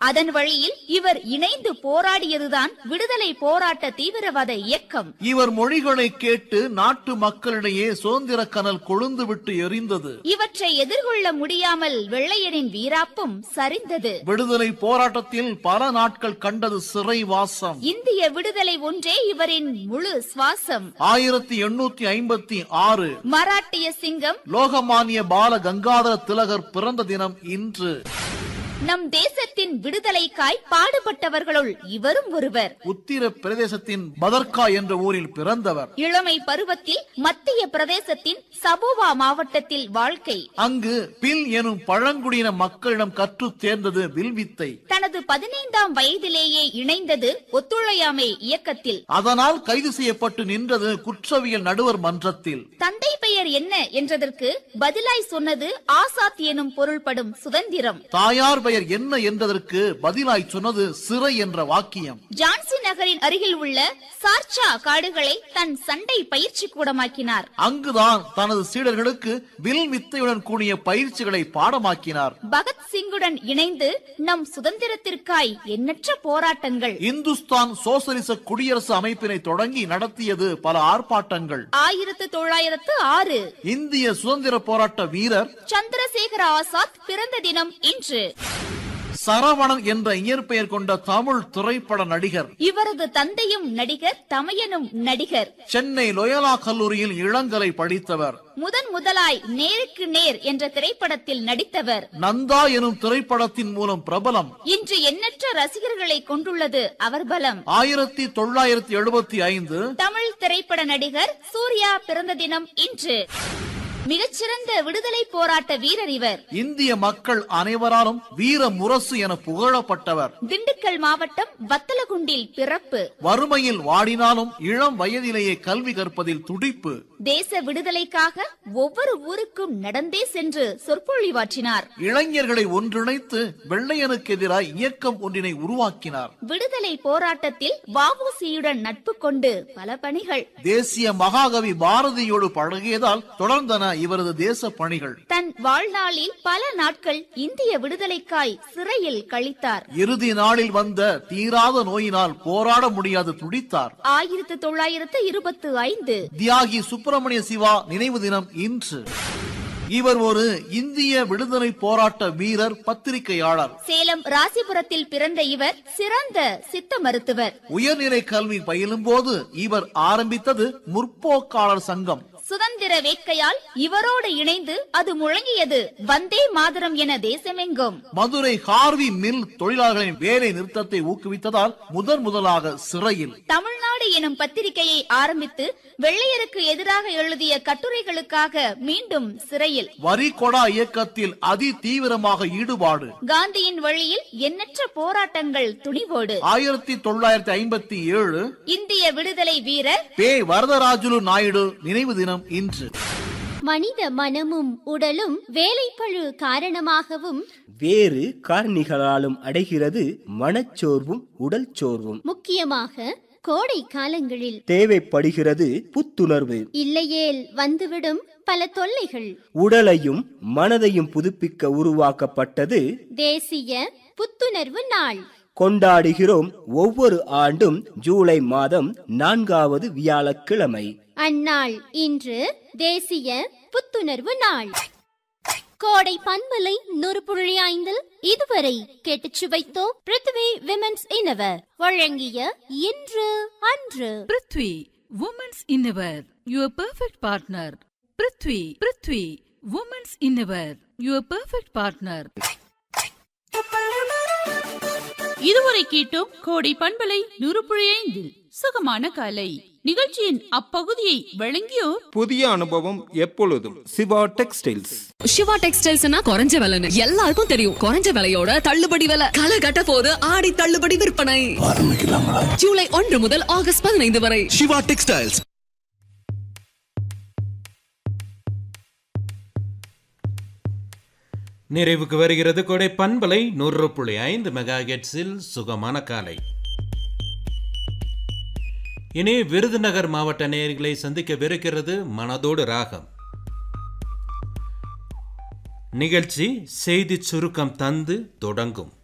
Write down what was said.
அதன் வழியில் இவர் இணைந்து போராடியதுதான் விடுதலை போராட்ட தீவிரவாத இயக்கம் இவர் மொழிகளை கேட்டு நாட்டு மக்களிடையே சுதந்திர கனல் கொழுந்துவிட்டு எரிந்தது இவற்றை எதிர்கொள்ள முடியாமல் வெள்ளையரின் வீராப்பும் சரிந்தது விடுதலை போராட்டத்தில் பல நாட்கள் கண்டது சிறை வாசம் இந்திய விடுதலை ஒன்றே இவரின் முழு சுவாசம் ஆயிரத்தி எண்ணூத்தி ஐம்பத்தி ஆறு மராட்டிய சிங்கம் லோகமானிய பால கங்காதர திலகர் பிறந்த தினம் இன்று நம் தேசத்தின் விடுதலைக்காய் பாடுபட்டவர்களுள் இவரும் ஒருவர் உத்திர பிரதேசத்தின் பதர்கா என்ற ஊரில் பிறந்தவர் இளமை பருவத்தில் மத்திய பிரதேசத்தின் சபோவா மாவட்டத்தில் வாழ்க்கை அங்கு பில் எனும் பழங்குடியின மக்களிடம் கற்றுத் தேர்ந்தது வில்வித்தை தனது பதினைந்தாம் வயதிலேயே இணைந்தது ஒத்துழையாமை இயக்கத்தில் அதனால் கைது செய்யப்பட்டு நின்றது குற்றவியல் நடுவர் மன்றத்தில் தந்தை பெயர் என்ன என்றதற்கு பதிலாய் சொன்னது ஆசாத் எனும் பொருள்படும் சுதந்திரம் தாயார் பெயர் என்ன என்றதற்கு பதிலாய் சொன்னது சிறை என்ற வாக்கியம் ஜான்சி நகரின் அருகில் உள்ள சார்ச்சா காடுகளை தன் சண்டை பயிற்சி கூடமாக்கினார் அங்குதான் தனது சீடர்களுக்கு வில் வித்தையுடன் கூடிய பயிற்சிகளை பாடமாக்கினார் பகத் சிங்குடன் இணைந்து நம் சுதந்திரத்திற்காய் எண்ணற்ற போராட்டங்கள் இந்துஸ்தான் சோசலிச குடியரசு அமைப்பினை தொடங்கி நடத்தியது பல ஆர்ப்பாட்டங்கள் ஆயிரத்து தொள்ளாயிரத்து ஆறு இந்திய சுதந்திர போராட்ட வீரர் சந்திரசேகர ஆசாத் பிறந்த தினம் இன்று சரவணன் என்ற இயற்பெயர் கொண்ட தமிழ் திரைப்பட நடிகர் இவரது தந்தையும் நடிகர் தமையனும் நடிகர் சென்னை லொயலா கல்லூரியில் இளங்கலை படித்தவர் முதன் முதலாய் நேருக்கு நேர் என்ற திரைப்படத்தில் நடித்தவர் நந்தா எனும் திரைப்படத்தின் மூலம் பிரபலம் இன்று எண்ணற்ற ரசிகர்களை கொண்டுள்ளது அவர் பலம் ஆயிரத்தி தொள்ளாயிரத்தி எழுபத்தி ஐந்து தமிழ் திரைப்பட நடிகர் சூர்யா பிறந்த தினம் இன்று மிகச்சிறந்த விடுதலை போராட்ட வீரர் இவர் இந்திய மக்கள் அனைவராலும் வீர முரசு என புகழப்பட்டவர் திண்டுக்கல் மாவட்டம் வத்தலகுண்டில் பிறப்பு வறுமையில் வாடினாலும் இளம் வயதிலேயே கல்வி கற்பதில் துடிப்பு தேச விடுதலைக்காக ஒவ்வொரு ஊருக்கும் நடந்தே சென்று சொற்பொழிவாற்றினார் இளைஞர்களை ஒன்றிணைத்து வெள்ளையனுக்கு எதிராக இயக்கம் ஒன்றினை உருவாக்கினார் விடுதலை போராட்டத்தில் வஉசியுடன் நட்பு கொண்டு பல பணிகள் தேசிய மகாகவி பாரதியோடு பழகியதால் தொடர்ந்தன இவரது தேச பணிகள் தன் வாழ்நாளில் பல நாட்கள் இந்திய விடுதலைக்காய் சிறையில் கழித்தார் இறுதி நாளில் வந்த தீராத நோயினால் போராட முடியாது துடித்தார் ஆயிரத்து தொள்ளாயிரத்து இருபத்து ஐந்து தியாகி சுப்பிரமணிய சிவா நினைவு தினம் இன்று இவர் ஒரு இந்திய விடுதலை போராட்ட வீரர் பத்திரிகையாளர் சேலம் ராசிபுரத்தில் பிறந்த இவர் சிறந்த சித்த மருத்துவர் உயர்நிலை கல்வி பயிலும் போது இவர் ஆரம்பித்தது முற்போக்காளர் சங்கம் சுதந்திர வேட்கையால் இவரோடு இணைந்து அது முழங்கியது வந்தே மாதரம் என தேசமெங்கும் மதுரை ஹார்வி மில் தொழிலாளர்களின் வேலை நிறுத்தத்தை ஊக்குவித்ததால் முதன் முதலாக சிறையில் தமிழ்நாடு எனும் பத்திரிகையை ஆரம்பித்து வெள்ளையருக்கு எதிராக எழுதிய கட்டுரைகளுக்காக மீண்டும் சிறையில் வரி கொடா இயக்கத்தில் அதி தீவிரமாக ஈடுபாடு காந்தியின் வழியில் எண்ணற்ற போராட்டங்கள் துணிவோடு ஆயிரத்தி தொள்ளாயிரத்தி ஐம்பத்தி ஏழு இந்திய விடுதலை வீரர் பே வரதராஜுலு நாயுடு நினைவு தினம் இன்று மனித மனமும் உடலும் வேலைப்பழு காரணமாகவும் வேறு காரணிகளாலும் அடைகிறது மனச்சோர்வும் உடல் சோர்வும் முக்கியமாக கோடை காலங்களில் தேவைப்படுகிறது புத்துணர்வு இல்லையேல் வந்துவிடும் பல தொல்லைகள் உடலையும் மனதையும் புதுப்பிக்க உருவாக்கப்பட்டது தேசிய புத்துணர்வு நாள் கொண்டாடுகிறோம் ஒவ்வொரு ஆண்டும் ஜூலை மாதம் நான்காவது வியாழக்கிழமை அந்நாள் இன்று தேசிய புத்துணர்வு நாள் கோடை பண்பலை நூறு புள்ளி ஐந்தில் இதுவரை கேட்டுச் சுவைத்தோம் பிருத்வி விமென்ஸ் இனவர் வழங்கிய இன்று அன்று prithvi women's innerwear your perfect partner prithvi prithvi women's innerwear your perfect partner இதுவரை கேட்டோம் கோடை பண்பலை நூறு புள்ளி ஐந்தில் சுகமான காலை நிகழ்ச்சியின் அப்பகுதியை வழங்கியோர் புதிய அனுபவம் எப்பொழுதும் சிவா டெக்ஸ்டைல்ஸ் சிவா டெக்ஸ்டைல்ஸ்னா குறைஞ்ச விலைன்னு எல்லாருக்கும் தெரியும் குறைஞ்ச விலையோட தள்ளுபடி விலை களை கட்ட போது ஆடி தள்ளுபடி விற்பனை ஜூலை ஒன்று முதல் ஆகஸ்ட் பதினைந்து வரை சிவா டெக்ஸ்டைல்ஸ் நிறைவுக்கு வருகிறது கொடை பண்பலை நூறு புள்ளி ஐந்து மெகா ஹெட்ஸில் சுகமான காலை இனி விருதுநகர் மாவட்ட நேயர்களை சந்திக்கவிருக்கிறது மனதோடு ராகம் நிகழ்ச்சி செய்தி சுருக்கம் தந்து தொடங்கும்